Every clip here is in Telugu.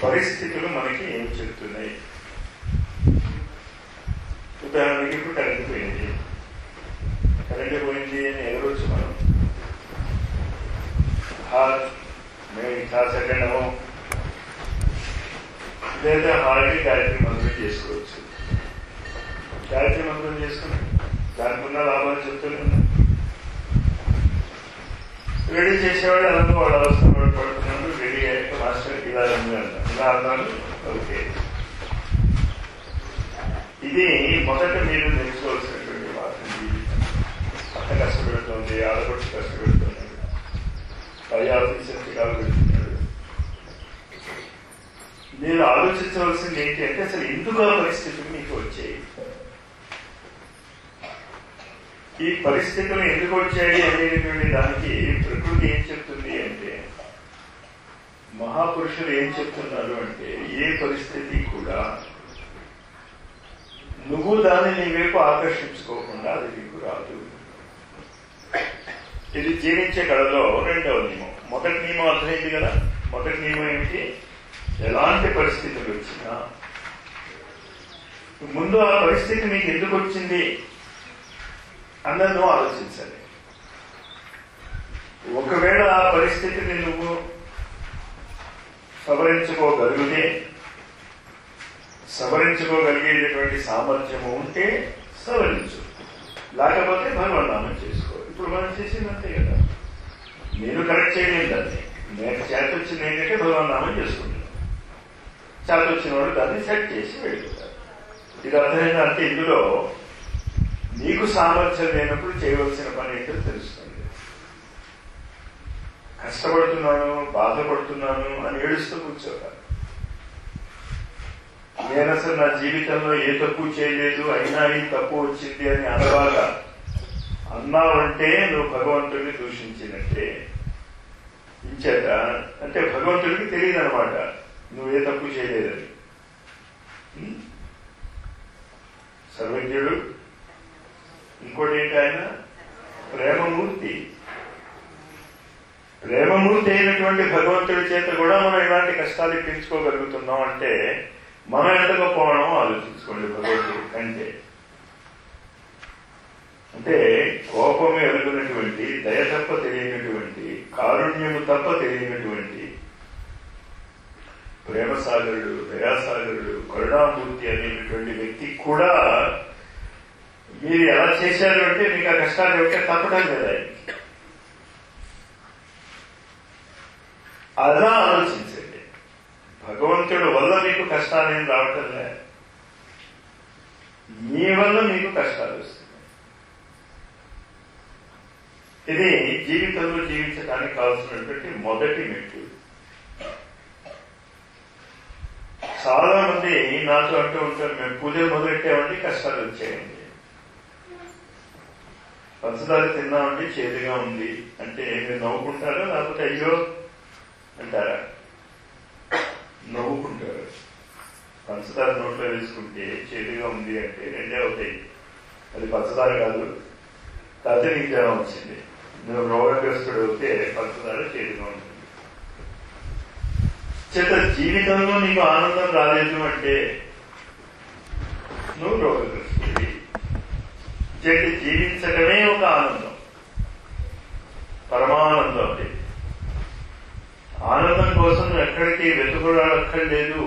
పరిస్థితులు మనకి ఏం చెప్తున్నాయి ఉదాహరణకి ఇప్పుడు కరెంట్ పోయింది కరెంట్ పోయింది అని ఎగరొచ్చు మనం హాల్ మేము క్లాస్ అటెండ్ అవ్వం లేదా హాల్కి గాయత్రి మంత్రం చేసుకోవచ్చు గాయత్రి మంత్రం చేసుకుని దానికి ఉన్న లాభాలు చెప్తున్నాను రెడీ చేసేవాడు అలాగే వాడు అవసరం పడుతున్నాడు రెడీ అయ్యాక మాస్టర్ ఇలా ఉంది అంట ఇలా అన్నాను ఓకే ఇది మొదట మీరు నేర్చుకోవాల్సినటువంటి వార్త అత్త కష్టపెడుతుంది ఆడపడుచు కష్టపెడుతున్నాడు పై ఆఫీసర్ చికాకు పెడుతున్నాడు మీరు ఆలోచించవలసింది ఏంటి అంటే అసలు ఎందుకు ఆ పరిస్థితులు మీకు వచ్చాయి ఈ పరిస్థితులు ఎందుకు వచ్చాయి అనేటువంటి దానికి ప్రకృతి ఏం చెప్తుంది అంటే మహాపురుషులు ఏం చెప్తున్నారు అంటే ఏ పరిస్థితి కూడా నువ్వు దాన్ని నీ వైపు ఆకర్షించుకోకుండా అది నీకు రాదు ఇది జీవించే కళలో రెండవ నియమం మొదటి నియమం అర్థమైంది కదా మొదటి నియమం ఏమిటి ఎలాంటి పరిస్థితులు వచ్చినా ముందు ఆ పరిస్థితి నీకు ఎందుకు వచ్చింది అన్నది నువ్వు ఆలోచించాలి ఒకవేళ ఆ పరిస్థితిని నువ్వు సవరించుకోగలిగితే సవరించుకోగలిగేటటువంటి సామర్థ్యము ఉంటే సవరించు లేకపోతే భగవన్నామం చేసుకో ఇప్పుడు మనం చేసింది అంతే కదా నేను కరెక్ట్ చేయలేదు దాన్ని నేను చేత వచ్చింది ఏంటంటే భగవన్నామం చేసుకుంటున్నాను చేత వచ్చిన వాడు దాన్ని సెట్ చేసి వెళ్ళిపోతారు ఇది అర్థమైంది అంటే ఇందులో నీకు సామర్థ్యం లేనప్పుడు చేయవలసిన పని ఏంటో తెలుస్తుంది కష్టపడుతున్నాను బాధపడుతున్నాను అని ఏడుస్తూ కూర్చోవాలి నేను అసలు నా జీవితంలో ఏ తప్పు చేయలేదు అయినా ఈ తప్పు వచ్చింది అని అనవాగా అన్నావంటే నువ్వు భగవంతుడిని దూషించినట్టే ఇంచేత అంటే భగవంతుడికి తెలియదు అనమాట నువ్వు ఏ తప్పు చేయలేదని సర్వజ్ఞుడు ఇంకోటి ఏంటి ఆయన ప్రేమమూర్తి ప్రేమమూర్తి అయినటువంటి భగవంతుడి చేత కూడా మనం ఇలాంటి కష్టాలు ఇప్పించుకోగలుగుతున్నాం అంటే మనం ఎంత గొప్పవాడమో ఆలోచించుకోండి భగవంతుడి కంటే అంటే కోపము ఎదుగునటువంటి దయ తప్ప తెలియనటువంటి కారుణ్యము తప్ప తెలియనటువంటి ప్రేమసాగరుడు దయాసాగరుడు కరుణామూర్తి అనేటటువంటి వ్యక్తి కూడా మీరు ఎలా చేశారు అంటే మీకు ఆ కష్టాలు ఉంటే తప్పటం కదా అలా ఆలోచించండి భగవంతుడు వల్ల మీకు కష్టాలు ఏం రావటం లే మీ వల్ల మీకు కష్టాలు వస్తున్నాయి ఇది జీవితంలో జీవించడానికి కావాల్సినటువంటి మొదటి మెట్టు చాలా మంది నాతో అంటూ ఉంటారు మేము పూజలు మొదలెట్టామండి కష్టాలు వచ్చాయండి పంచదార తిన్నామండి చేదుగా ఉంది అంటే మీరు నవ్వుకుంటారా లేకపోతే అయ్యో అంటారా నవ్వుకుంటారు పంచదార నోట్లో వేసుకుంటే చేదుగా ఉంది అంటే రెండే అవుతాయి అది పంచదార కాదు కాకపోతే నీకు జ్వరం వచ్చింది నువ్వు రోగగ్రస్తుడు అవుతే పంచదార చేదుగా ఉంటుంది చేత జీవితంలో నీకు ఆనందం రాలేదు అంటే నువ్వు రోగగ్రస్తుడి చేత జీవించడమే ఒక ఆనందం పరమానందం అది ఆనందం కోసం నువ్వు ఎక్కడికి వెతుకురాక్కర్లేదు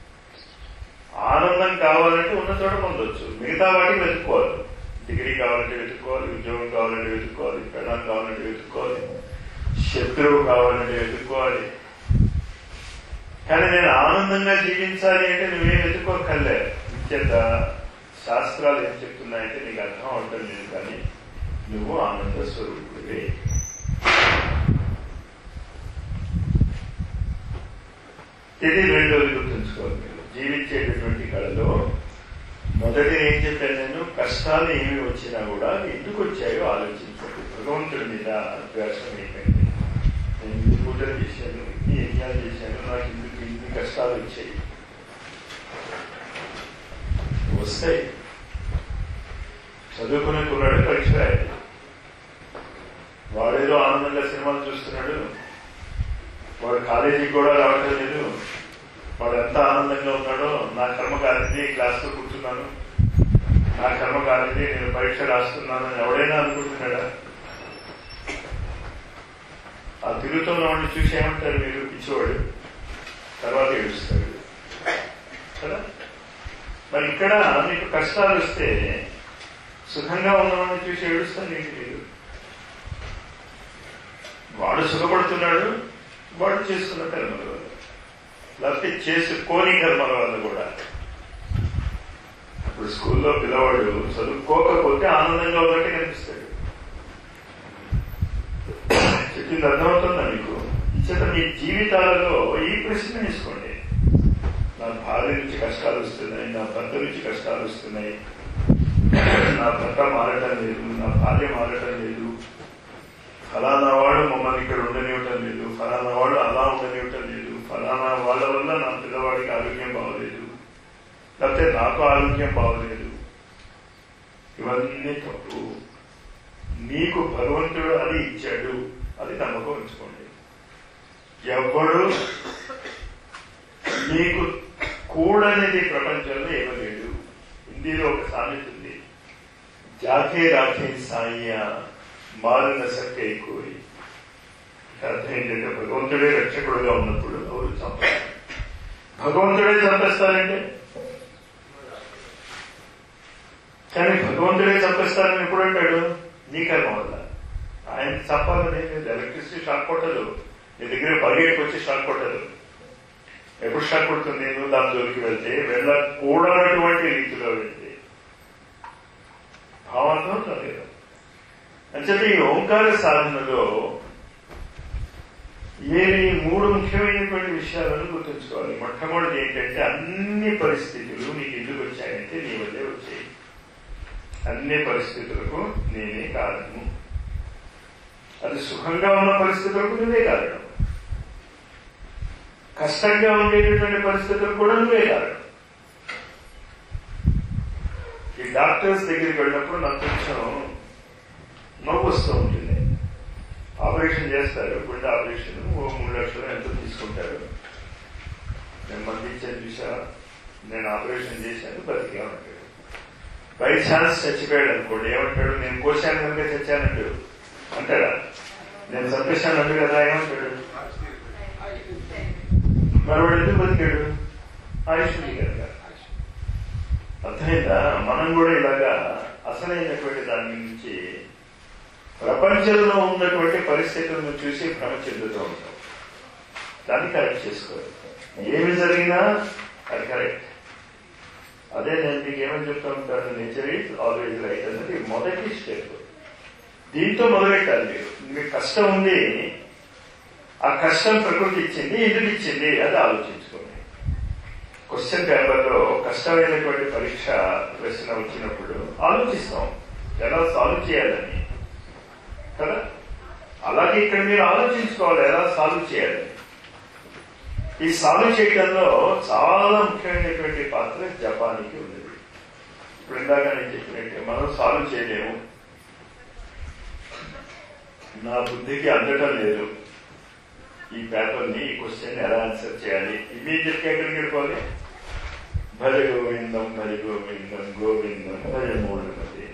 ఆనందం కావాలంటే ఉన్న చోట పొందొచ్చు మిగతా వాటికి వెతుక్కోవాలి డిగ్రీ కావాలంటే వెతుక్కోవాలి ఉద్యోగం కావాలంటే వెతుక్కోవాలి పెళ్ళం కావాలంటే వెతుక్కోవాలి శత్రువు కావాలంటే వెతుక్కోవాలి కానీ నేను ఆనందంగా జీవించాలి అంటే నువ్వేం వెతుక్కోకర్లే ఇంచేత శాస్త్రాలు ఏం చెప్తున్నాయంటే నీకు అర్థం అవటం లేదు కానీ నువ్వు ఆనంద స్వరూపుడివే ఇది రెండోది గుర్తుంచుకోవాలి మీరు జీవించేటటువంటి కళలో మొదటి ఏం చెప్పాను నేను కష్టాలు ఏమి వచ్చినా కూడా ఎందుకు వచ్చాయో ఆలోచించండి భగవంతుడి మీద ద్వేషం అయిపోయింది నేను ఇన్ని పూజలు చేశాను ఇన్ని యజ్ఞాలు చేశాను నాకు ఇందుకు ఇన్ని కష్టాలు వచ్చాయి వస్తాయి చదువుకునే కుర్రాడు పరీక్ష రాయాలి వాడేదో ఆనందంగా సినిమాలు చూస్తున్నాడు వాడు కాలేజీకి కూడా రావటం లేదు వాడు ఆనందంగా ఉన్నాడో నా కర్మ కాలింది క్లాస్లో కూర్చున్నాను నా కర్మ కాలింది నేను పరీక్ష రాస్తున్నాను అని ఎవడైనా అనుకుంటున్నాడా ఆ తిరుగుతున్న వాడిని చూసి ఏమంటారు మీరు పిచ్చివాడు తర్వాత ఏడుస్తాడు కదా మరి ఇక్కడ మీకు కష్టాలు వస్తే సుఖంగా ఉన్నవాడిని చూసి ఏడుస్తాను ఏంటి మీరు వాడు సుఖపడుతున్నాడు వాడు చేసుకున్న కర్మల వల్ల లేకపోతే చేసుకోని కర్మల వల్ల కూడా ఇప్పుడు స్కూల్లో పిల్లవాడు చదువుకోకపోతే ఆనందంగా ఉన్నట్టే కనిపిస్తాడు చెప్పింది అర్థమవుతుందా మీకు ఇచ్చేత మీ జీవితాలలో ఈ ప్రశ్న తీసుకోండి నా భార్య నుంచి కష్టాలు వస్తున్నాయి నా భర్త నుంచి కష్టాలు వస్తున్నాయి నా భర్త మారటం లేదు నా భార్య మారటం లేదు ఫలానా వాడు మమ్మల్ని ఇక్కడ ఉండనివ్వటం లేదు ఫలానా వాడు అలా ఉండనివ్వటం లేదు ఫలానా వాళ్ళ వల్ల నా పిల్లవాడికి ఆరోగ్యం బాగోలేదు లేకపోతే నాకు ఆరోగ్యం బాగోలేదు ఇవన్నీ తప్పు నీకు భగవంతుడు అది ఇచ్చాడు అది నమ్మకం ఉంచుకోండి ఎవ్వడు నీకు కూడనిది ప్రపంచంలో ఏమలేడు హిందీలో ఒక సామెత ఉంది జాకే రాకే సాయ మారిన సత్య కోరి అర్థం ఏంటంటే భగవంతుడే రక్షకుడుగా ఉన్నప్పుడు ఎవరు చంపాలి భగవంతుడే చంపేస్తారంటే కానీ భగవంతుడే చంపేస్తారని ఎప్పుడు అంటాడు నీ కర్మ వల్ల ఆయన చంపాలని లేదు ఎలక్ట్రిసిటీ షాక్ కొట్టదు నీ దగ్గర పరిగెట్టుకు వచ్చి షాక్ కొట్టదు ఎప్పుడు షాక్ కొడుతుంది నువ్వు దాని జోలికి వెళ్తే వెళ్ళకూడనటువంటి రీతిలో వెళ్తే భావార్థం లేదు అంచేత ఈ ఓంకార సాధనలో ఏమి మూడు ముఖ్యమైనటువంటి విషయాలను గుర్తుంచుకోవాలి మొట్టమొదటి ఏంటంటే అన్ని పరిస్థితులు నీకు ఎందుకు వచ్చాయంటే నీ వల్లే వచ్చాయి అన్ని పరిస్థితులకు నేనే కారణము అది సుఖంగా ఉన్న పరిస్థితులకు నువ్వే కారణం కష్టంగా ఉండేటటువంటి పరిస్థితులు కూడా నువ్వే కారణం ఈ డాక్టర్స్ దగ్గరికి వెళ్ళినప్పుడు నాకు కొంచెం నవ్వు వస్తూ ఉంటుంది ఆపరేషన్ చేస్తారు గుండె ఆపరేషన్ ఓ మూడు లక్షలు ఎంతో తీసుకుంటారు నేను మందించాను చూసా నేను ఆపరేషన్ చేశాను బతికే ఉంటాడు బై ఛాన్స్ చచ్చిపోయాడు అనుకోండి ఏమంటాడు నేను కోశాను కనుక చచ్చానంటాడు అంటాడా నేను చంపేశాను అంటు కదా ఏమంటాడు మరొకడు ఎందుకు బతికాడు ఆయుష్ ఉంది కనుక అర్థమైందా మనం కూడా ఇలాగా అసలైనటువంటి దాని నుంచి ప్రపంచంలో ఉన్నటువంటి పరిస్థితులను చూసి భ్రమ చెందుతూ ఉంటాం దాన్ని కరెక్ట్ చేసుకోవాలి ఏమి జరిగినా అది కరెక్ట్ అదే నేను మీకు ఏమని చెప్తా ఉంటాను నేచర్ ఈజ్ ఆల్వేజ్ రైట్ అనేది మొదటి స్టెప్ దీంతో మొదలెట్టాలి మీరు మీకు కష్టం ఉంది ఆ కష్టం ప్రకృతి ఇచ్చింది ఎందుకు ఇచ్చింది అది ఆలోచించుకోండి క్వశ్చన్ పేపర్లో కష్టమైనటువంటి పరీక్ష ప్రశ్న వచ్చినప్పుడు ఆలోచిస్తాం ఎలా సాల్వ్ చేయాలని కదా అలాగే ఇక్కడ మీరు ఆలోచించుకోవాలి ఎలా సాల్వ్ చేయాలని ఈ సాల్వ్ చేయడంలో చాలా ముఖ్యమైనటువంటి పాత్ర జపానికి ఉంది ఇప్పుడు ఇందాక నేను చెప్పినట్టే మనం సాల్వ్ చేయలేము నా బుద్ధికి అందటం లేదు ఈ పేపర్ని ఈ క్వశ్చన్ ఎలా ఆన్సర్ చేయాలి ఇమీడియట్ గా ఎక్కడికి వెళ్ళిపోవాలి భజ గోవిందం భజ గోవిందం గోవిందం భజ మూఢమతి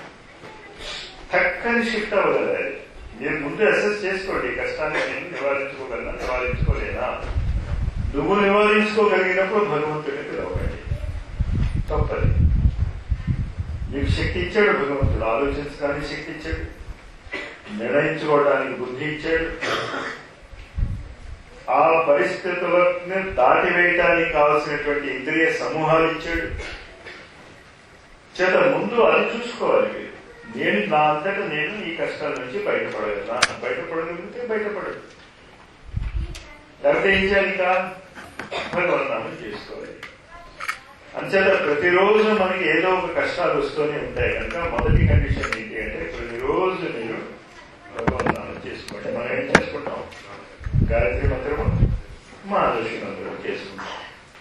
చక్కని షిఫ్ట్ అవ్వగలరు మీరు ముందు అసెస్ చేసుకోండి కష్టాన్ని నేను నివారించుకోగలనా నివారించుకోలేనా నువ్వు నివారించుకోగలిగినప్పుడు భగవంతుడిని పిలవకండి తప్పది నీకు శక్తి ఇచ్చాడు భగవంతుడు ఆలోచించడానికి శక్తి ఇచ్చాడు నిర్ణయించుకోవడానికి బుద్ధి ఇచ్చాడు ఆ పరిస్థితులను దాటివేయటానికి కావలసినటువంటి ఇంద్రియ సమూహాలు ఇచ్చాడు చేత ముందు అది చూసుకోవాలి మీరు నేను నా అంతటా నేను ఈ కష్టాల నుంచి బయటపడగలనా బయటపడగలిగితే బయటపడదు లేకపోతే ఏం చేయాలి ఇంకా భగవన్నామం చేసుకోవాలి అంచేత ప్రతిరోజు మనకి ఏదో ఒక కష్టాలు వస్తూనే ఉంటాయి కనుక మొదటి కండిషన్ ఏంటి అంటే ప్రతిరోజు మీరు భగవన్నామం చేసుకోండి మనం ఏం చేసుకుంటాం గాయత్రి మంత్రము మహాదర్శి మంత్రము చేసుకుంటాం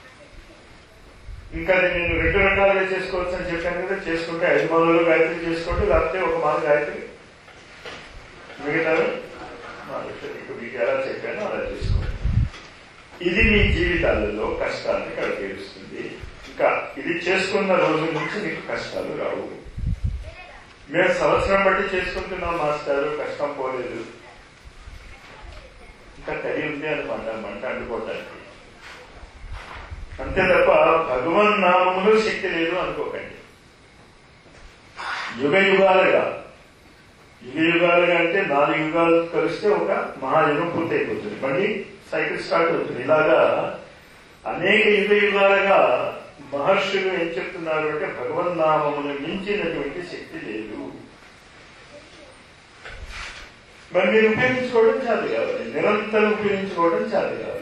ఇంకా అది నేను రెండు రకాలుగా చేసుకోవచ్చు అని చెప్పాను కదా చేసుకుంటే ఐదు మాలలు గాయత్రి చేసుకోండి లేకపోతే ఒక మాల గాయత్రి మిగతా మహాదర్శి మీకు మీకు ఎలా చెప్పానో అలా చేసుకోండి ఇది మీ జీవితాలలో కష్టాన్ని కడతీరుస్తుంది ఇంకా ఇది చేసుకున్న రోజు నుంచి మీకు కష్టాలు రావు మేము సంవత్సరం బట్టి చేసుకుంటున్నాం మాస్టారు కష్టం పోలేదు ఇంకా తడి ఉంది అనమాట మంట అంటుకోవటానికి అంతే తప్ప భగవన్ నామములో శక్తి లేదు అనుకోకండి యుగ యుగాలుగా యుగ యుగాలుగా అంటే నాలుగు యుగాలు కలిస్తే ఒక మహాయుగం పూర్తయిపోతుంది మళ్ళీ సైకిల్ స్టార్ట్ అవుతుంది ఇలాగా అనేక యుగ యుగాలుగా మహర్షులు ఏం చెప్తున్నారు అంటే భగవన్నామమును మించినటువంటి శక్తి లేదు మరి మీరు ఉపయోగించుకోవడం చాలు కావాలి నిరంతరం ఉపయోగించుకోవడం చాలు కావాలి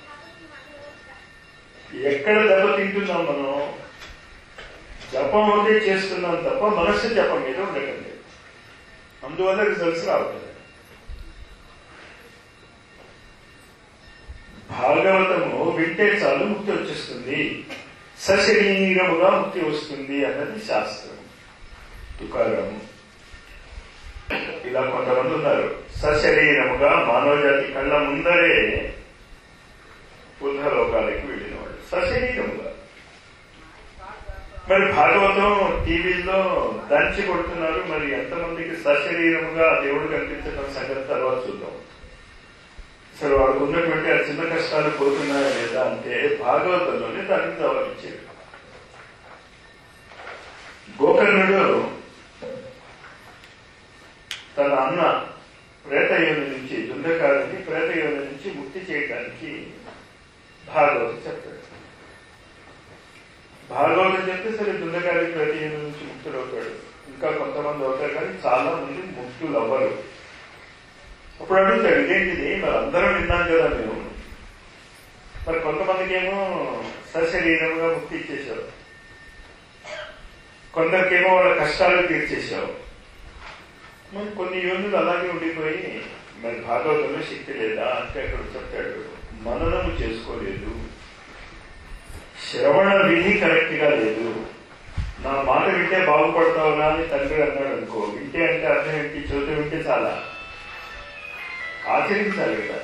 ఎక్కడ దెబ్బతింటున్నాం మనం జపం ఒకటే చేస్తున్నాం తప్ప మనస్సు జపం మీద ఉండటం లేదు అందువల్ల రిజల్ట్స్ రావట్లేదు భాగవతము వింటే చాలు ముక్తి వచ్చేస్తుంది సశరీరముగా ముక్తి వస్తుంది అన్నది శాస్త్రం తుకారము ఇలా కొంతమంది ఉన్నారు సశరీరముగా మానవ జాతి కళ్ళ ముందరే బుద్ధలోకాలకి వెళ్ళిన వాళ్ళు సశరీరముగా మరి భాగవతం టీవీల్లో దంచి కొడుతున్నారు మరి ఎంతమందికి సశరీరముగా దేవుడు కనిపించడం సంగతి తర్వాత చూద్దాం అసలు వాడికి ఉన్నటువంటి ఆ చిన్న కష్టాలు పోతున్నాయా లేదా అంటే భాగవతంలోనే దానికి జవాబిచ్చాడు గోకర్ణుడు తన అన్న ప్రేతయోని నుంచి దుందకారుని ప్రేతయోని నుంచి ముక్తి చేయడానికి భాగవతం చెప్పాడు భాగవతం చెప్తే సరే దుందకారి ప్రేతయోని నుంచి ముక్తుడవుతాడు ఇంకా కొంతమంది అవుతారు కానీ చాలా మంది ముక్తులు అవ్వరు అప్పుడు అడుగుతాడు ఇదేంటిది మరి అందరం విన్నాం కదా మేము మరి కొంతమందికి ఏమో సశరీరంగా ముక్తి ఇచ్చేశావు కొందరికేమో వాళ్ళ కష్టాలు తీర్చేశావు మరి కొన్ని యోనులు అలాగే ఉండిపోయి మరి భాగవతంలో శక్తి లేదా అంటే అక్కడ చెప్తాడు మననము చేసుకోలేదు శ్రవణ విధి కరెక్ట్ గా లేదు నా మాట వింటే బాగుపడతావునా అని తండ్రి అన్నాడు అనుకో వింటే అంటే అర్థం ఏంటి చదువు వింటే చాలా ఆచరించాలి కదా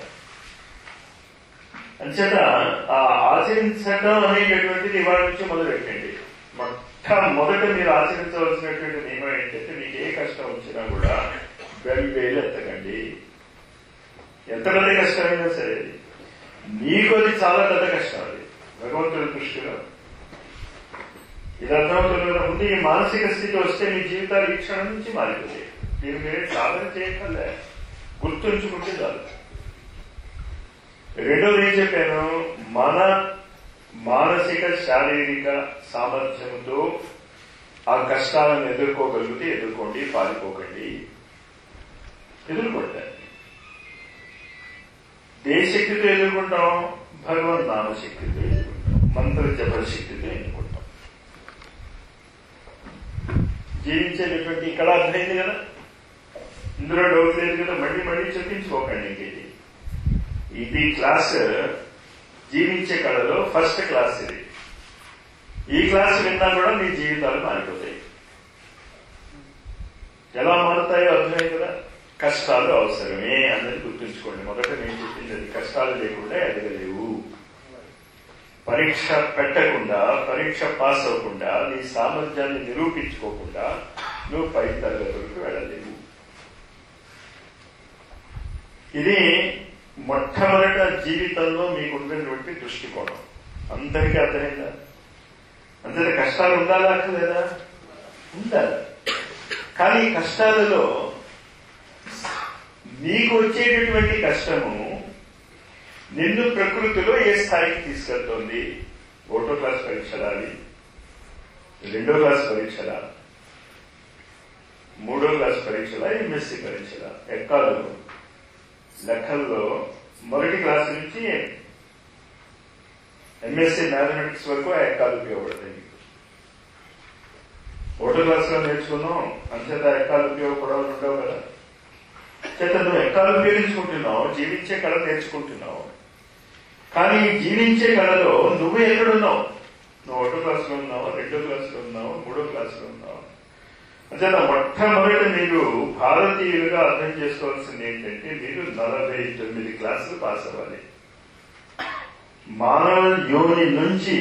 అంచేత ఆ ఆచరించడం అనేటటువంటిది ఇవాళ నుంచి మొదలెట్టండి మొట్టమొదట మీరు ఆచరించవలసినటువంటి నియమం ఏంటంటే మీకు ఏ కష్టం వచ్చినా కూడా వెల్ వేలు ఎత్తకండి ఎంత పెద్ద కష్టమైనా సరే మీకు అది చాలా పెద్ద కష్టం అది భగవంతుడి దృష్టిలో ఇది అర్థమవుతున్న ముందు ఈ మానసిక స్థితి వస్తే మీ జీవితాలు ఈ క్షణం నుంచి మారిపోతాయి మీరు మీరే సాధన చేయక్కర్లే గుర్తుంచుకుంటే చాలు రెండోది ఏం చెప్పాను మన మానసిక శారీరక సామర్థ్యంతో ఆ కష్టాలను ఎదుర్కోగలిగితే ఎదుర్కోండి పారిపోకండి ఎదుర్కొంటారు ఏ శక్తితో ఎదుర్కొంటాం భగవన్ నామశక్తితో ఎదుర్కొంటాం మంత్ర జప శక్తితో ఎదుర్కొంటాం జీవించేటటువంటి ఇక్కడ అర్థమైంది కదా ఇందులో డౌట్ లేదు కదా మళ్ళీ మళ్ళీ చెప్పించుకోకండి ఇంకేది ఇది క్లాస్ జీవించే కళలో ఫస్ట్ క్లాస్ ఇది ఈ క్లాస్ విన్నా కూడా మీ జీవితాలు మారిపోతాయి ఎలా మారుతాయో అర్థమే కదా కష్టాలు అవసరమే అన్నది గుర్తుంచుకోండి మొదట నేను చెప్పింది అది కష్టాలు లేకుండా ఎదగలేవు పరీక్ష పెట్టకుండా పరీక్ష పాస్ అవ్వకుండా నీ సామర్థ్యాన్ని నిరూపించుకోకుండా నువ్వు పై తరగతులకు వెళ్ళలేవు ఇది మొట్టమొదట జీవితంలో మీకుంటున్నటువంటి దృష్టికోణం అందరికీ అర్థమైందా అందరి కష్టాలు ఉండాలా లేదా ఉండాలి కానీ ఈ కష్టాలలో నీకు వచ్చేటటువంటి కష్టము నిన్ను ప్రకృతిలో ఏ స్థాయికి తీసుకెళ్తోంది ఒకటో క్లాస్ పరీక్షలా అది రెండో క్లాస్ పరీక్షలా మూడో క్లాస్ పరీక్షలా ఎంఎస్సి పరీక్షలా ఎక్కాలు లెక్కల్లో మొదటి క్లాస్ నుంచి ఎంఎస్సీ మ్యాథమెటిక్స్ వరకు ఆ ఎక్కాలు ఉపయోగపడతాయి ఒకటో క్లాస్ లో నేర్చుకున్నాం అంచేత ఎక్కాలు ఉపయోగపడవని ఉండవు కదా చేత నువ్వు ఎక్కాలు ఉపయోగించుకుంటున్నావు జీవించే కళ నేర్చుకుంటున్నావు కానీ ఈ జీవించే కళలో నువ్వు ఎక్కడున్నావు నువ్వు ఒకటో క్లాస్ లో ఉన్నావు రెండో క్లాస్ లో ఉన్నావు మూడో క్లాస్ లో ఉన్నావు అంచేత మొట్టమొదటి మీరు భారతీయులుగా అర్థం చేసుకోవాల్సింది ఏంటంటే మీరు నలభై తొమ్మిది క్లాసులు పాస్ అవ్వాలి మానవ యోని నుంచి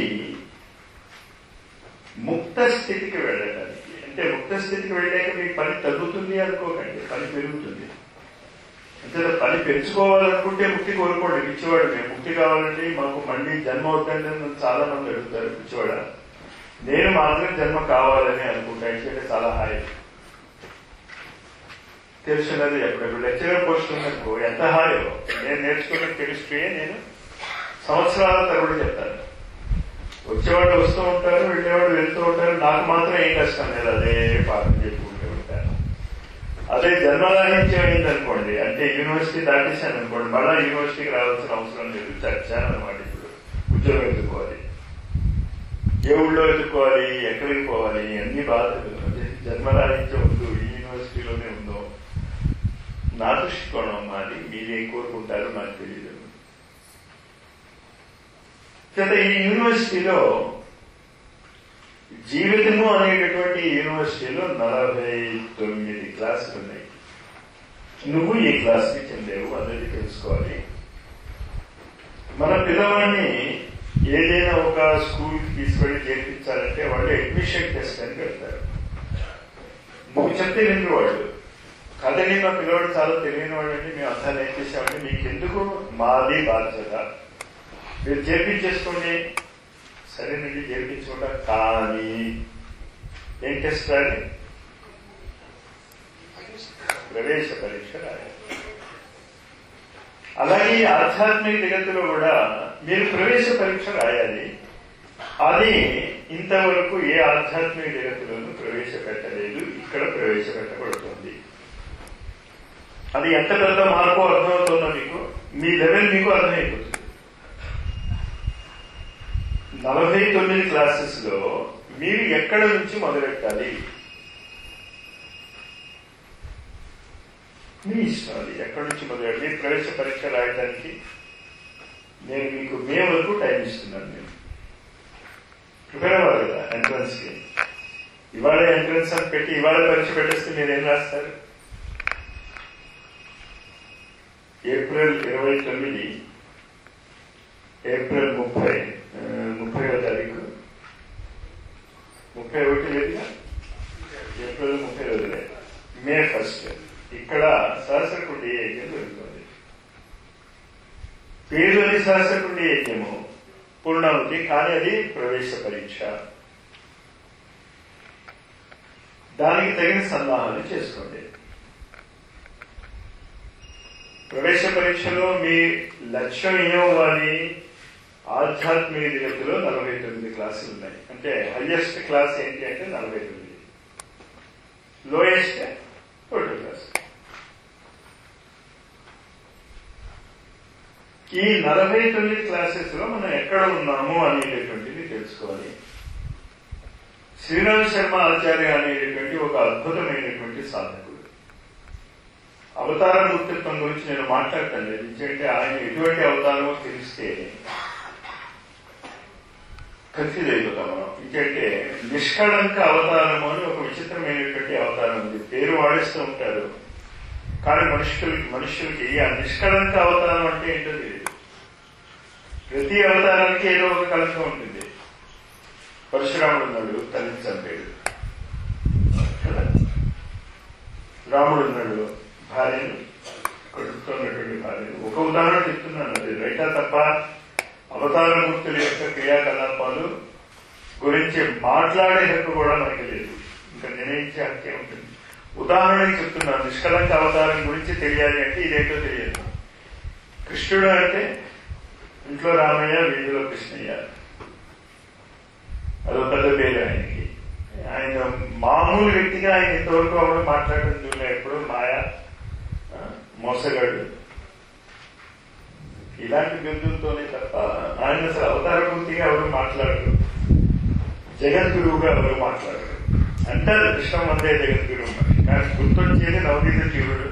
ముక్త స్థితికి వెళ్ళడానికి అంటే ముక్త స్థితికి వెళ్ళాక మీ పని తగ్గుతుంది అనుకోకండి పని పెరుగుతుంది అంటే పని పెంచుకోవాలనుకుంటే ముక్తి కోరుకోండి పిచ్చివాడు మేము ముక్తి కావాలండి మాకు మళ్ళీ జన్మ వద్దండి అని నన్ను చాలా మంది అడుగుతారు పిచ్చివాడ నేను మాత్రం జన్మ కావాలని అనుకుంటా ఎందుకంటే చాలా హాయి తెలుసున్నది ఎప్పుడు లెక్చరర్ పోస్ట్ ఉన్నప్పుడు ఎంత హాయో నేను నేర్చుకున్న కెమిస్ట్రీయే నేను సంవత్సరాల తరబడి చెప్తాను వచ్చేవాళ్ళు వస్తూ ఉంటారు వెళ్ళేవాళ్ళు వెళ్తూ ఉంటారు నాకు మాత్రం ఏం కష్టం లేదు అదే పాఠం చెప్పుకుంటూ ఉంటాను అదే జన్మరాహిత్యం అయిందనుకోండి అంటే యూనివర్సిటీ దాటేశాను అనుకోండి మళ్ళా యూనివర్సిటీకి రావాల్సిన అవసరం లేదు చచ్చాను అనమాట ఇప్పుడు ఉద్యోగం ఎత్తుకోవాలి ఏ ఊళ్ళో ఎత్తుకోవాలి ఎక్కడికి పోవాలి అన్ని బాధలు అదే జన్మరాహిత్యం ఉందో ఈ యూనివర్సిటీలోనే ఉందో నా దృష్టికోణం మాది మీరేం కోరుకుంటారో నాకు తెలియదు చేత ఈ యూనివర్సిటీలో జీవితము అనేటటువంటి యూనివర్సిటీలో నలభై తొమ్మిది క్లాసులు ఉన్నాయి నువ్వు ఈ క్లాస్కి చెందేవు అనేది తెలుసుకోవాలి మన పిల్లవాడిని ఏదైనా ఒక స్కూల్కి తీసుకెళ్ళి చేర్పించాలంటే వాళ్ళు అడ్మిషన్ టెస్ట్ అని పెడతారు నువ్వు చెప్తే విందు వాళ్ళు కదండి మా పిల్లవాడు చాలా తెలియని వాడండి మేము అంతా నేర్చేసామండి మీకు ఎందుకు మాది బాధ్యత మీరు చేర్పించేసుకోండి సరేనండి చేర్పించుకుంటా కానీ ఏం టెస్ట్ రాయాలి ప్రవేశ పరీక్ష రాయాలి అలాగే ఆధ్యాత్మిక జగత్తులో కూడా మీరు ప్రవేశ పరీక్ష రాయాలి అది ఇంతవరకు ఏ ఆధ్యాత్మిక జగత్తులోనూ ప్రవేశపెట్టలేదు ఇక్కడ ప్రవేశపెట్టబడుతుంది అది ఎంత పెద్ద మార్పు అర్థమవుతుందో మీకు మీ లెవెల్ మీకు అర్థమైపోతుంది నలభై తొమ్మిది క్లాసెస్ లో మీరు ఎక్కడ నుంచి మొదలెట్టాలి మీ ఇష్టం అది ఎక్కడి నుంచి మొదలెట్టాలి మీరు ప్రవేశ పరీక్ష రాయడానికి నేను మీకు మే వరకు టైం ఇస్తున్నాను నేను ప్రిపేర్ అవ్వాలి కదా ఎంట్రన్స్ కి ఇవాళ ఎంట్రన్స్ అని పెట్టి ఇవాళ పరీక్ష పెట్టేస్తే మీరు ఏం రాస్తారు ఏప్రిల్ ఇరవై తొమ్మిది ఏప్రిల్ ముప్పై ముప్పైవ తారీఖు ముప్పై ఒకటి లేదుగా ఏప్రిల్ ముప్పై రోజులే మే ఫస్ట్ ఇక్కడ సహస్రకుండి యజ్ఞం జరుగుతుంది పేరులోని సహస్రకుండి యజ్ఞము పూర్ణావతి కానీ అది ప్రవేశ పరీక్ష దానికి తగిన సన్నాహాలు చేసుకోండి ప్రవేశ పరీక్షలో మీ లక్ష్యం ఏమవ్వాలి ఆధ్యాత్మిక జగత్తులో నలభై తొమ్మిది క్లాసులు ఉన్నాయి అంటే హైయెస్ట్ క్లాస్ ఏంటి అంటే నలభై తొమ్మిది లోయెస్ట్ ఒకటి క్లాస్ ఈ నలభై తొమ్మిది క్లాసెస్ లో మనం ఎక్కడ ఉన్నాము అనేటటువంటిది తెలుసుకోవాలి శ్రీరామ్ శర్మ ఆచార్య అనేటటువంటి ఒక అద్భుతమైనటువంటి సాధకుడు అవతార ముక్తిత్వం గురించి నేను మాట్లాడతాను లేదు ఎందుకంటే ఆయన ఎటువంటి అవతారమో తెలిస్తే కన్ఫ్యూజ్ అయిపోతాం మనం ఎందుకంటే నిష్కళంక అవతారము అని ఒక విచిత్రమైనటువంటి అవతారం ఉంది పేరు వాడిస్తూ ఉంటారు కానీ మనుషులకి మనుషులకి ఆ నిష్కళంక అవతారం అంటే ఏంటో తెలియదు ప్రతి అవతారానికి ఏదో ఒక కలకం ఉంటుంది పరశురాముడు ఉన్నాడు తల్లిని చంపాడు కదా రాముడు ఉన్నాడు భార్యను కొడుకుతున్నటువంటి భార్యను ఒక ఉదాహరణ చెప్తున్నాను అది రైటా తప్ప అవతార ముక్తుల యొక్క క్రియాకలాపాలు గురించి మాట్లాడే హక్కు కూడా మనకి లేదు ఇంకా నిర్ణయించే హక్కే ఉంటుంది ఉదాహరణకి చెప్తున్నాను నిష్కలంక అవతారం గురించి తెలియాలి అంటే ఇదేంటో తెలియదు కృష్ణుడు అంటే ఇంట్లో రామయ్య వీధిలో కృష్ణయ్య అదొక పెద్ద పేరు ఆయనకి ఆయన మామూలు వ్యక్తిగా ఆయన ఇంతవరకు ఎవరు మాట్లాడడం చూడలే ఎప్పుడు మాయ మోసగాడు ఇలాంటి బిందులతోనే తప్ప ఆయన అసలు అవతార పూర్తిగా ఎవరు మాట్లాడరు జగద్గురువుగా ఎవరు మాట్లాడరు అంటారు కృష్ణం అందే జగద్గురువు మరి కానీ గుర్తొచ్చేది నవదీత జీవుడు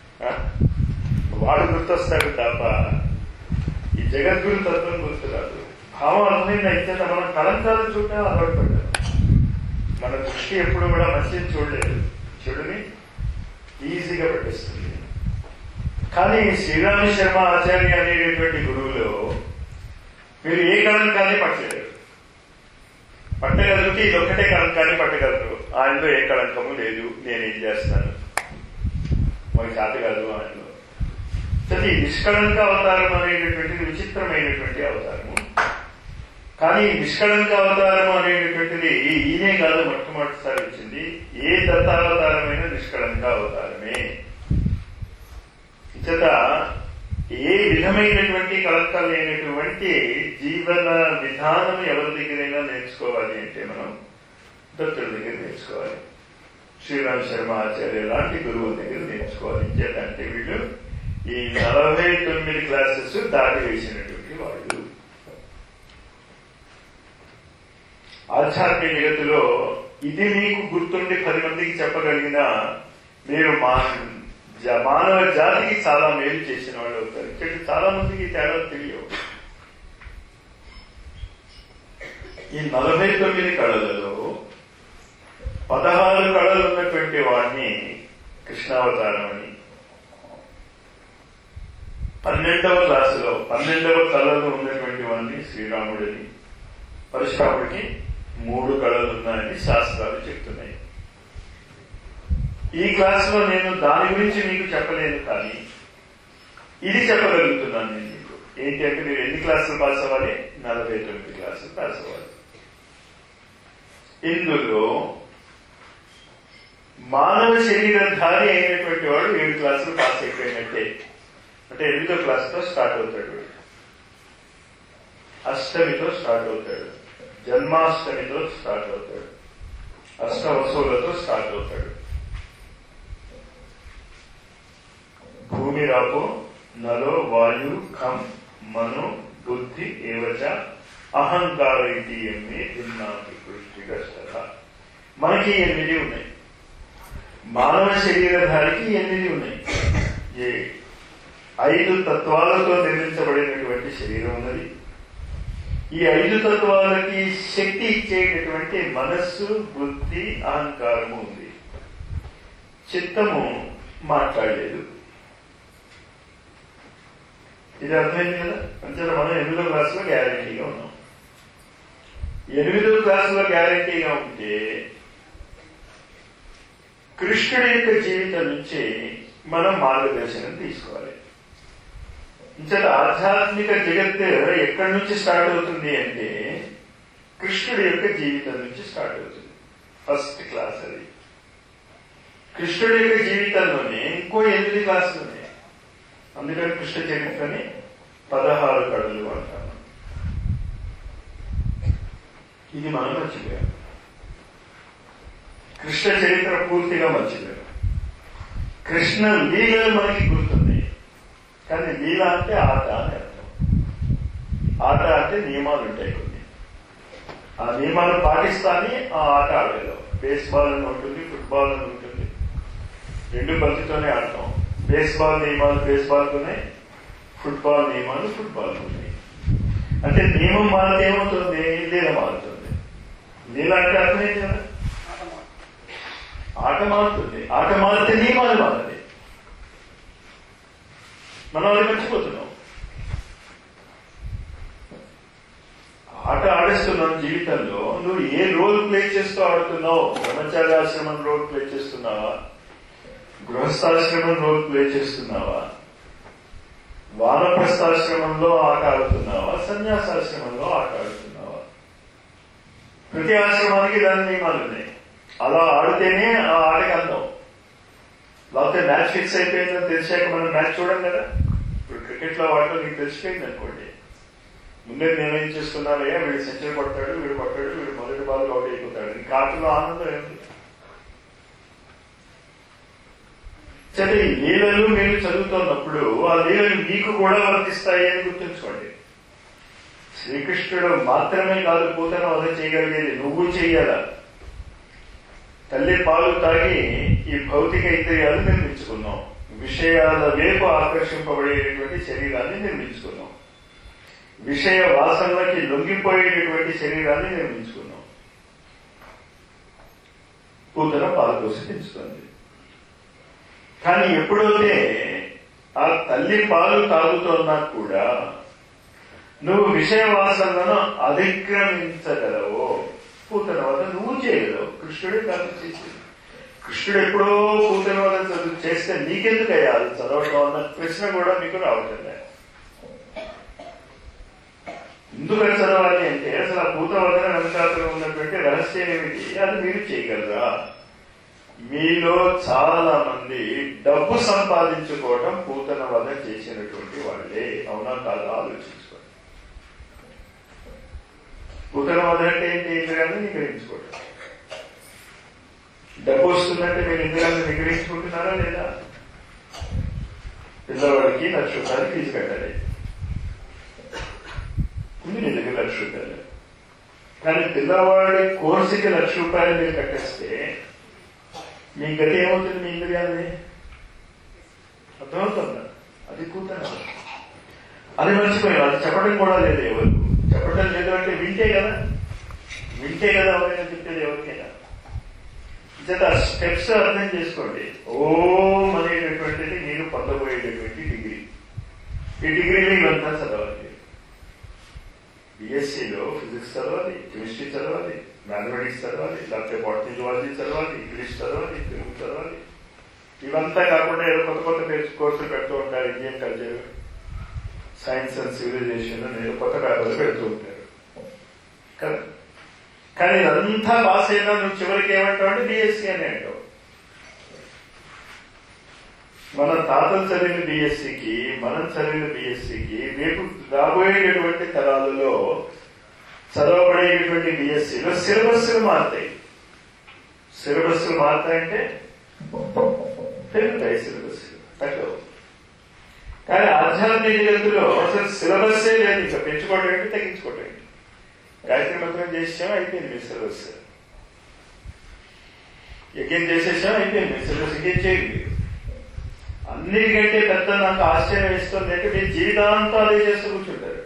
వాడు గుర్తొస్తాడు తప్ప ఈ జగద్గురు తత్వం గుర్తురాదు భావం అర్థమైంది అయితే మనం కలంకాలు చూడటం అలవాటు పడ్డారు మన దృష్టి ఎప్పుడు కూడా మంచిది చూడలేదు చెడుని ఈజీగా పట్టిస్తుంది కానీ శ్రీరామ శర్మ ఆచార్య అనేటటువంటి గురువులో మీరు ఏ కళంకాన్ని పట్టలేరు పట్టగలిగితే ఇది ఒక్కటే కళంకాన్ని పట్టగలరు ఆయనలో ఏ కళంకము లేదు నేనేం చేస్తాను మనకి చేత కాదు ఆయనలో సరే ఈ నిష్కళంక అవతారం అనేటటువంటిది విచిత్రమైనటువంటి అవతారము కానీ ఈ నిష్కళంక అవతారం అనేటటువంటిది ఈయనే కాదు మొట్టమొదటిసారి వచ్చింది ఏ దత్తావతారమైన నిష్కళంక అవతారమే ఇచ్చట ఏ విధమైనటువంటి కళంకం లేనటువంటి జీవన విధానం ఎవరి దగ్గరైనా నేర్చుకోవాలి అంటే మనం దత్తుల దగ్గర నేర్చుకోవాలి శ్రీరామ్ శర్మ ఆచార్య లాంటి గురువుల దగ్గర నేర్చుకోవాలి ఇంకేంటంటే వీళ్ళు ఈ నలభై తొమ్మిది క్లాసెస్ దాటి వేసినటువంటి వాళ్ళు ఆధ్యాత్మిక జగత్తులో ఇది మీకు గుర్తుండి పది మందికి చెప్పగలిగిన మీరు మా జ- మానవ జాతికి చాలా మేలు చేసిన వాళ్ళు అవుతారు ఇక్కడ చాలా మందికి ఈ తేడా తెలియవు ఈ నలభై తొమ్మిది కళలలో పదహారు కళలు ఉన్నటువంటి వాడిని కృష్ణావతారం అని పన్నెండవ క్లాసులో పన్నెండవ కళలో ఉన్నటువంటి వాడిని శ్రీరాముడిని పరశురాముడికి మూడు కళలు ఉన్నాయని శాస్త్రాలు చెప్తున్నాయి ఈ క్లాసులో నేను దాని గురించి మీకు చెప్పలేను కానీ ఇది చెప్పగలుగుతున్నాను నేను మీకు ఏంటి అంటే మీరు ఎన్ని క్లాసులు పాస్ అవ్వాలి నలభై తొమ్మిది క్లాసులు పాస్ అవ్వాలి ఇందులో మానవ శరీరధారి అయినటువంటి వాడు ఏడు క్లాసులు పాస్ అయిపోయినట్టే అంటే ఎనిమిదో క్లాస్తో స్టార్ట్ అవుతాడు వీడు. అష్టమితో స్టార్ట్ అవుతాడు జన్మాష్టమితో స్టార్ట్ అవుతాడు అష్టవసువులతో స్టార్ట్ అవుతాడు భూమి రాపు నలో వాయు ఖం మను బుద్ధి ఏవచ అహంకార ఇది ఎమ్మె భిన్నాతి కృష్టిగస్తత మనకి ఎనిమిది ఉన్నాయి మానవ శరీరధారికి ఎనిమిది ఉన్నాయి ఏ ఐదు తత్వాలతో నిర్మించబడినటువంటి శరీరం ఉన్నది ఈ ఐదు తత్వాలకి శక్తి ఇచ్చేటటువంటి మనస్సు బుద్ధి అహంకారము ఉంది చిత్తము మాట్లాడలేదు ఇది అర్థమైంది కదా అంతే మనం ఎనిమిదో క్లాసులో గ్యారంటీగా ఉన్నాం ఎనిమిదో క్లాసులో గ్యారంటీగా ఉంటే కృష్ణుడి యొక్క జీవితం నుంచి మనం మార్గదర్శనం తీసుకోవాలి ఇంతట ఆధ్యాత్మిక జగత్ ఎక్కడి నుంచి స్టార్ట్ అవుతుంది అంటే కృష్ణుడి యొక్క జీవితం నుంచి స్టార్ట్ అవుతుంది ఫస్ట్ క్లాస్ అది కృష్ణుడి యొక్క జీవితంలోనే ఇంకో ఎనిమిది క్లాసులు ఉన్నాయి అందుకని కృష్ణ చరిత్రని పదహారు కడులు అంటాము ఇది మనం మర్చిపోయాం కృష్ణ చరిత్ర పూర్తిగా మర్చిపోయాం కృష్ణ లీలలు మనకి గుర్తున్నాయి కానీ లీల అంటే ఆట అని అర్థం ఆట అంటే నియమాలు ఉంటాయి కొన్ని ఆ నియమాలు పాటిస్తానే ఆ ఆట ఆడేదాం బేస్బాల్ అని ఉంటుంది ఫుట్బాల్ అని ఉంటుంది రెండు బంతితోనే ఆడతాం బేస్బాల్ నియమాలు బేస్బాల్తోనే ఫుట్బాల్ నియమాలు ఫుట్బాల్ ఉన్నాయి అంటే నియమం మారితే ఏమవుతుంది లీల మారుతుంది లీల అంటే అర్థమైంది కదా ఆట మారుతుంది ఆట మారితే నియమాలు మారది మనం అది మర్చిపోతున్నాం ఆట ఆడేస్తున్నాం జీవితంలో నువ్వు ఏ రోల్ ప్లే చేస్తూ ఆడుతున్నావు బ్రహ్మచార్యాశ్రమం రోల్ ప్లే చేస్తున్నావా గృహస్థాశ్రమం రోల్ ప్లే చేస్తున్నావా వానప్రస్థాశ్రమంలో ఆట ఆడుతున్నావా సన్యాసాశ్రమంలో ఆట ఆడుతున్నావా ప్రతి ఆశ్రమానికి దాని నియమాలు ఉన్నాయి అలా ఆడితేనే ఆ ఆటకి అందం లేకపోతే మ్యాచ్ ఫిక్స్ అయిపోయిందని తెలిసాక మనం మ్యాచ్ చూడం కదా ఇప్పుడు క్రికెట్ లో వాటిలో నీకు తెలిసిపోయింది అనుకోండి ముందే నిర్ణయం చేసుకున్నారయ్యా వీడు సెంచరీ కొడతాడు వీడు కొట్టాడు వీడు మొదటి బాల్ అవుట్ అయిపోతాడు ఇంకా ఆటలో ఆనందం ఏంటి సరే ఈ లీలలు మీరు చదువుతున్నప్పుడు ఆ లీలలు మీకు కూడా వర్తిస్తాయి అని గుర్తుంచుకోండి శ్రీకృష్ణుడు మాత్రమే కాదు పూతను వద చేయగలిగేది నువ్వు చెయ్యాలా తల్లి పాలు తాగి ఈ భౌతిక ఇంద్రియాలు నిర్మించుకున్నాం విషయాల వైపు ఆకర్షింపబడేటటువంటి శరీరాన్ని నిర్మించుకున్నాం విషయ వాసనలకి లొంగిపోయేటటువంటి శరీరాన్ని నిర్మించుకున్నాం పూతన పాలు పోసి పెంచుతుంది కానీ ఎప్పుడైతే ఆ తల్లి పాలు తాగుతున్నా కూడా నువ్వు విషయ వాసనలను అధిక్రమించగలవు పూతన వద్ద నువ్వు చేయగలవు కృష్ణుడే కాదు చేసింది కృష్ణుడు ఎప్పుడో పూతన వద్ద చదువు చేస్తే నీకెందుకు అయ్యాలి చదవటం అన్న ప్రశ్న కూడా మీకు రావటం లేదు ఎందుకు అది చదవాలి అంటే అసలు ఆ పూత వదన వెనకాతలో ఉన్నటువంటి రహస్యం ఏమిటి అది మీరు చేయగలరా మీలో చాలా మంది డబ్బు సంపాదించుకోవడం పూతన వద చేసినటువంటి వాళ్ళే అవునా కాదా ఆలోచించుకోండి పూతన వద అంటే ఏంటి ఇంద్రియాలను నిగ్రహించుకోవడం డబ్బు వస్తుందంటే మీరు ఇంద్రియాలను నిగ్రహించుకుంటున్నారా లేదా పిల్లవాడికి లక్ష రూపాయలు ఫీజు కట్టాలి ఉంది నీ దగ్గర లక్ష రూపాయలు కానీ పిల్లవాడి కోర్సుకి లక్ష రూపాయలు మీరు కట్టేస్తే మీ గతి ఏమవుతుంది మీ ఇంద్రియాలని అర్థమవుతుందా అది కూతురు అది మర్చిపోయాం అది చెప్పడం కూడా లేదు ఎవరు చెప్పడం లేదు అంటే వింటే కదా వింటే కదా ఎవరైనా చెప్పేది ఎవరికైనా చేత స్టెప్స్ అర్థం చేసుకోండి ఓం అనేటటువంటిది మీరు పొందబోయేటటువంటి డిగ్రీ ఈ డిగ్రీని ఇవంతా చదవాలి బిఎస్సీలో ఫిజిక్స్ చదవాలి కెమిస్ట్రీ చదవాలి మ్యాథమెటిక్స్ చదవాలి లేకపోతే బాటనీ జువాలజీ చదవాలి ఇంగ్లీష్ చదవాలి తెలుగు చదవాలి ఇవంతా కాకుండా ఏదో కొత్త కొత్త నేర్చు కోర్సులు పెడుతూ ఉంటారు Indian culture science and civilisation నేను కొత్త పేపర్లు పెడుతూ ఉంటారు కదా కానీ ఇదంతా పాస్ అయినా నువ్వు చివరికి ఏమంటావు అంటే బిఎస్సీ అని అంటావు మన తాతలు చదివిన బిఎస్సికి మనం చదివిన బిఎస్సికి రేపు రాబోయేటటువంటి తరాలలో చదవబడేటటువంటి బిఎస్సిలో సిలబస్లు మారుతాయి సిలబస్లు మారుతాయంటే పెరుగుతాయి సిలబస్లు తక్కువ కానీ ఆధ్యాత్మిక జగత్తులో అసలు సిలబస్సే లేదు ఇంకా పెంచుకోవడం ఏంటి తగ్గించుకోవడం ఏంటి గాయత్రి మంత్రం చేసాం అయిపోయింది మీ సిలబస్ యజ్ఞం చేసేసాం అయిపోయింది మీ సిలబస్ ఇంకేం చేయండి అన్నిటికంటే పెద్ద నాకు ఆశ్చర్యం ఇస్తుంది అంటే మీ జీవితాంతం అదే చేస్తూ కూర్చుంటారు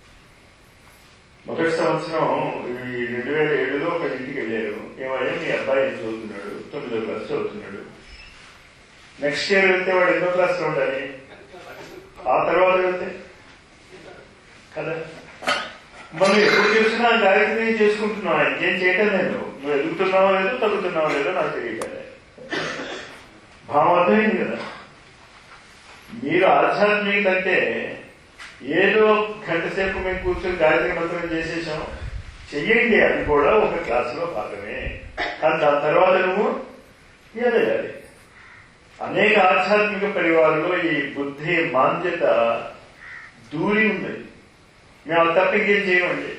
మొదటి సంవత్సరం ఈ రెండు వేల ఏడులో ఒక ఇంటికి వెళ్ళారు ఏమయ్యా మీ అబ్బాయి ఏం చదువుతున్నాడు తొమ్మిదో క్లాస్ చదువుతున్నాడు నెక్స్ట్ ఇయర్ వెళ్తే వాడు ఎన్నో క్లాస్లో ఉండాలి ఆ తర్వాత వెళ్తే కదా మనం ఎప్పుడు చూసినా గాయత్రి చేసుకుంటున్నావు ఇంకేం చేయటం నేను నువ్వు ఎదుగుతున్నావో లేదో తగ్గుతున్నావో లేదో నాకు తెలియదు భావం అర్థమైంది కదా మీరు ఆధ్యాత్మికత అంటే ఏదో గంట సేపు మేము కూర్చొని గాయత్రి మంత్రం చేసేసాం చెయ్యండి అది కూడా ఒక క్లాసులో భాగమే కానీ దాని తర్వాత నువ్వు ఎదగాలి అనేక ఆధ్యాత్మిక పరివారంలో ఈ బుద్ధి మాంద్యత దూరి ఉంది మేము అది తప్ప ఇంకేం చేయమండి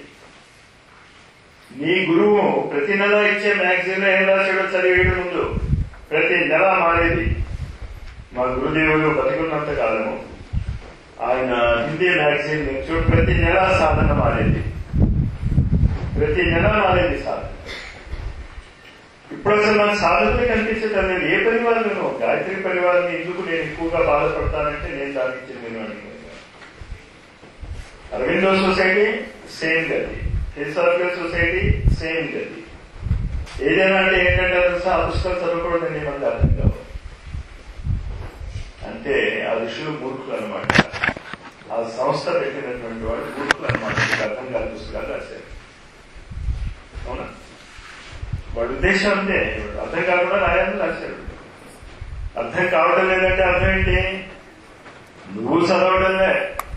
నీ గురువు ప్రతి నెల ఇచ్చే మ్యాగజైన్ ఏం రాశాడో చదివేయడం ముందు ప్రతి నెల మారేది మా గురుదేవులు బతికున్నంత కాలము ఆయన హిందీ మ్యాగజైన్ చూడు ప్రతి నెల సాధన మారేది ప్రతి నెల మారేది సాధన ఇప్పుడు అసలు నాకు సాధనమే కనిపించటం లేదు ఏ పరివారం గాయత్రి పరివారాన్ని ఎందుకు నేను ఎక్కువగా బాధపడతానంటే నేను దానికి చెందిన అరవిందో సొసైటీ సేమ్ గది ఫిలసాఫికల్ సొసైటీ సేమ్ గది ఏదైనా అంటే ఏంటంటే తెలుసా ఆ పుస్తకాలు చదవకూడదు నేను మనకు అర్థం కావు అంటే ఆ ఋషులు మూర్ఖులు అనమాట ఆ సంస్థ పెట్టినటువంటి వాడు మూర్ఖులు అనమాట మీకు అర్థం కాదు పుస్తకాలు రాశారు అవునా వాడి ఉద్దేశం అంతే అర్థం కాకుండా రాయాలని రాశాడు అర్థం కావడం లేదంటే అర్థం ఏంటి నువ్వు చదవడంలే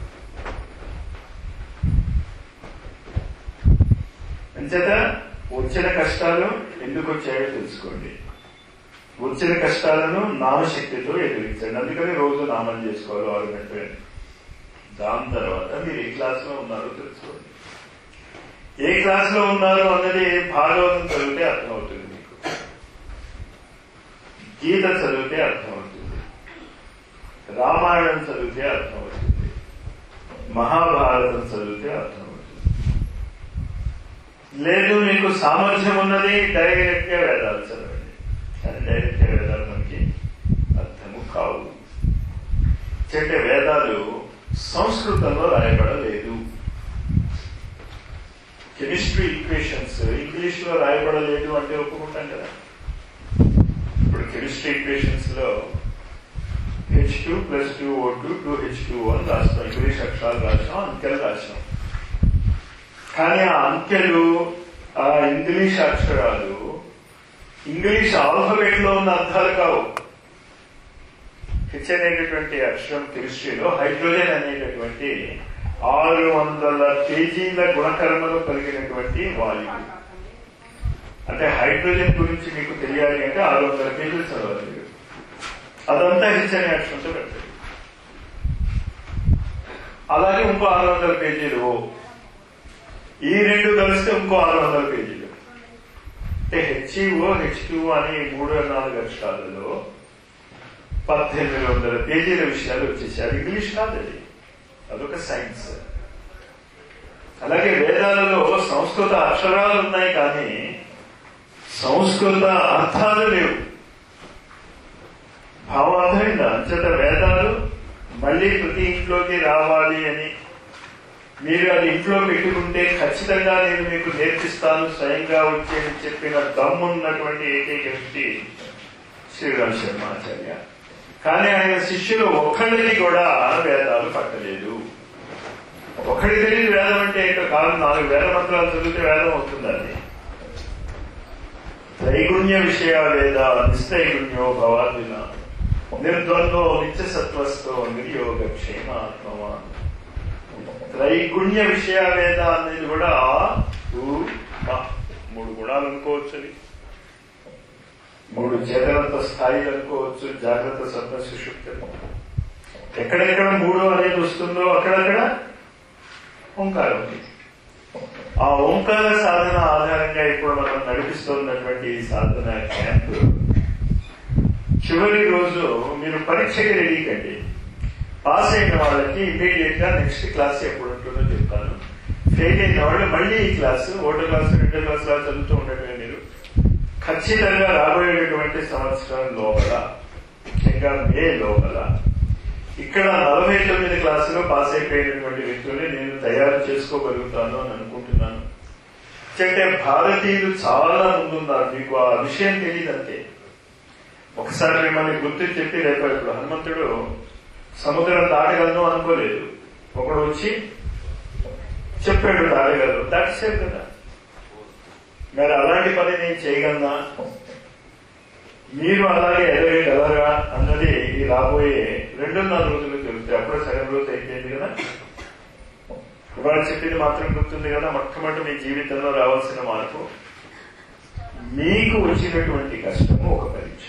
అంచేత వచ్చిన కష్టాలు ఎందుకు వచ్చాయో తెలుసుకోండి వచ్చిన కష్టాలను నామశక్తితో ఎదిరించండి అందుకని రోజు నామం చేసుకోవాలి ఆరు గంటలు దాని తర్వాత మీరు ఏ క్లాస్ లో ఉన్నారో తెలుసుకోండి ఏ క్లాస్ లో ఉన్నారు అన్నది భాగవతం చదివితే అర్థమవుతుంది మీకు గీత చదివితే అర్థమవుతుంది రామాయణం చదివితే అర్థమవుతుంది మహాభారతం చదివితే అర్థమవుతుంది లేదు మీకు సామర్థ్యం ఉన్నది డైరెక్ట్ గా వేదాలు చదవండి కానీ డైరెక్ట్ గా వేదాలు మనకి అర్థము కావు అంటే వేదాలు సంస్కృతంలో రాయబడలేదు కెమిస్ట్రీ ఈక్వేషన్స్ ఇంగ్లీష్ లో రాయబడలేదు అంటే ఒప్పుకుంటాం కదా ఇప్పుడు కెమిస్ట్రీ ఈక్వేషన్స్ లో H two plus two O two two H two అని రాస్తాం ఇంగ్లీష్ అక్షరాలు రాసాం అంకెలు రాసాం కానీ ఆ అంకెలు ఆ ఇంగ్లీష్ అక్షరాలు ఇంగ్లీష్ ఆల్ఫబెట్ లో ఉన్న అర్థాలు కావు హెచ్ అనేటటువంటి అక్షరం కెమిస్ట్రీలో హైడ్రోజన్ అనేటటువంటి ఆరు వందల పేజీల గుణకర్మలు కలిగినటువంటి వాయువు అంటే హైడ్రోజన్ గురించి మీకు తెలియాలి అంటే ఆరు వందల పేజీలు చదవాలి మీరు అదంతా హెచ్ అనే అక్షరంతో పెట్టండి అలాగే ఇంకో ఆరు వందల పేజీలు ఓ. ఈ రెండు కలిస్తే ఇంకో ఆరు వందల పేజీలు అంటే హెచ్ఈఓ హెచ్క్యూ అని మూడు నాలుగు అక్షరాలలో పద్దెనిమిది వందల పేజీల విషయాలు వచ్చేసి అది ఇంగ్లీష్ కాదు అది అదొక సైన్స్ అలాగే వేదాలలో సంస్కృత అక్షరాలు ఉన్నాయి కానీ సంస్కృత అర్థాలు లేవు భావం అర్థమైందా అంచేత వేదాలు మళ్ళీ ప్రతి ఇంట్లోకి రావాలి అని మీరు అది ఇంట్లో పెట్టుకుంటే ఖచ్చితంగా నేను మీకు నేర్పిస్తాను స్వయంగా వచ్చి అని చెప్పిన దమ్మున్నటువంటి ఏకైక వ్యక్తి శ్రీరామ్ శర్మ ఆచార్య కానీ ఆయన శిష్యులు ఒక్కళ్ళకి కూడా వేదాలు పట్టలేదు ఒకటి తెలియదు వేదం అంటే ఏంటో కాదు నాలుగు వేద మంత్రాలు చదివితే వేదం అవుతుందండి త్రైగుణ్య విషయ వేద నిస్తైగుణ్యో భవార్జున నిర్ద్వంద్వో నిత్య సత్వస్థో నిర్యోగ క్షేమ ఆత్మవాన్ త్రైగుణ్య విషయ వేద అనేది కూడా ఊ, మ. మూడు గుణాలు అనుకోవచ్చు అది. మూడు చేతనంత స్థాయిలు అనుకోవచ్చు జాగ్రత్త సత్వ సుషుప్తి ఎక్కడెక్కడ మూడు అనేది వస్తుందో అక్కడక్కడ ఓంకారం ఉంది ఆ ఓంకార సాధన ఆధారంగా ఇప్పుడు మనం నడిపిస్తున్నటువంటి ఈ సాధన క్యాంప్ చివరి రోజు మీరు పరీక్షకి రెడీ కండి పాస్ అయిన వాళ్ళకి ఇమీడియట్ గా నెక్స్ట్ క్లాస్ ఎప్పుడు ఉంటుందో చెప్తాను ఫెయిల్ అయిన వాళ్ళు మళ్ళీ ఈ క్లాసు ఒకటో క్లాస్ రెండో క్లాస్ లా చదువుతూ ఉండటమే మీరు ఖచ్చితంగా రాబోయేటటువంటి సంవత్సరం లోపల ముఖ్యంగా మే లోపల ఇక్కడ నలభై తొమ్మిది క్లాసులో పాస్ అయిపోయినటువంటి వ్యక్తుల్ని నేను తయారు చేసుకోగలుగుతాను అని అనుకుంటున్నాను అంటే భారతీయులు చాలా ముందున్నారు మీకు ఆ విషయం తెలియదంతే ఒకసారి మిమ్మల్ని గుర్తు చెప్పి రేపు ఇప్పుడు హనుమంతుడు సముద్రం దాటగలను అనుకోలేదు ఒకడు వచ్చి చెప్పాడు దాటగలరు దాటిసేపు కదా మరి అలాంటి పని నేను చేయగలనా మీరు అలాగే ఎదగగలరా అన్నది ఈ రాబోయే రెండున్నర రోజులు తెలుస్తాయి అప్పుడే సగం రోజు అయిపోయింది కదా ఇవాళ చెప్పింది మాత్రం గుర్తుంది కదా మొట్టమొదటి మీ జీవితంలో రావాల్సిన మార్పు మీకు వచ్చినటువంటి కష్టము ఒక పరీక్ష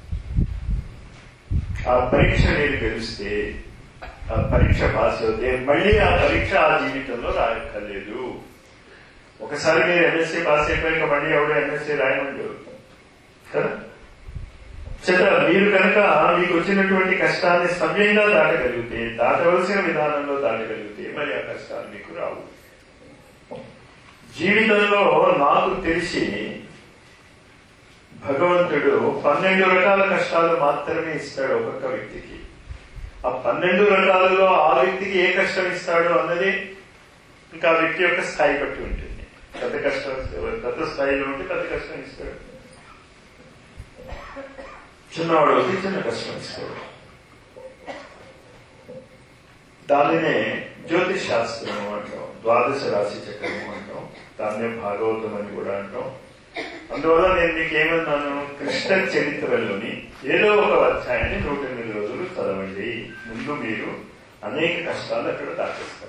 ఆ పరీక్ష మీరు గెలిస్తే ఆ పరీక్ష పాస్ అవుతే మళ్ళీ ఆ పరీక్ష ఆ జీవితంలో రాయక్కర్లేదు ఒకసారి మీరు ఎంఎస్సీ పాస్ అయిపోయాక మళ్ళీ ఎవడో ఎంఎస్సీ రాయమండి కదా చేత మీరు కనుక మీకు వచ్చినటువంటి కష్టాన్ని సవ్యంగా దాటగలిగితే దాటవలసిన విధానంలో దాటగలిగితే మరి ఆ కష్టాలు మీకు రావు జీవితంలో నాకు తెలిసి భగవంతుడు పన్నెండు రకాల కష్టాలు మాత్రమే ఇస్తాడు ఒక్కొక్క వ్యక్తికి ఆ పన్నెండు రకాలలో ఆ వ్యక్తికి ఏ కష్టం ఇస్తాడు అన్నది ఇంకా ఆ వ్యక్తి యొక్క స్థాయి బట్టి ఉంటుంది పెద్ద కష్టం పెద్ద స్థాయిలో ఉంటే పెద్ద కష్టం ఇస్తాడు చిన్నవాడు అయితే చిన్న కష్టం ఇస్తాడు దానినే జ్యోతిష్ శాస్త్రం అంటాం ద్వాదశ రాశి చక్రము అంటాం దాన్నే భాగవతం అని కూడా అంటాం అందువల్ల నేను మీకు ఏమన్నాను కృష్ణ చరిత్రలోని ఏదో ఒక అధ్యాయాన్ని నూట ఎనిమిది రోజులు చదవండి ముందు మీరు అనేక కష్టాలు అక్కడ దాటేస్తారు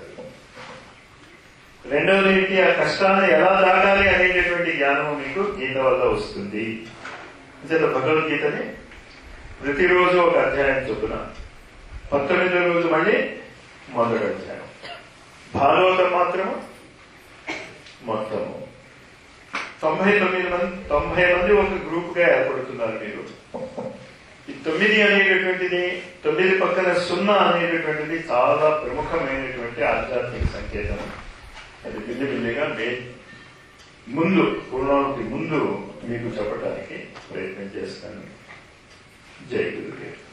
రెండవది ఏంటి ఆ కష్టాన్ని ఎలా దాటాలి అనేటటువంటి జ్ఞానము మీకు గీత వల్ల వస్తుంది అంచేత భగవద్గీతని ప్రతిరోజు ఒక అధ్యాయం చొప్పున పంతొమ్మిదో రోజు మళ్ళీ మొదటి అధ్యాయం భాగవతం మాత్రము మొత్తము తొంభై తొమ్మిది మంది తొంభై మంది ఒక గ్రూప్ గా ఏర్పడుతున్నారు మీరు ఈ తొమ్మిది అనేటటువంటిది తొమ్మిది పక్కన సున్నా అనేటటువంటిది చాలా ప్రముఖమైనటువంటి ఆధ్యాత్మిక సంకేతం అది బిల్లి బిల్లిగా మే ముందు పూర్ణానికి ముందు మీకు చెప్పడానికి ప్రయత్నం చేస్తాను జై గురుదేవ్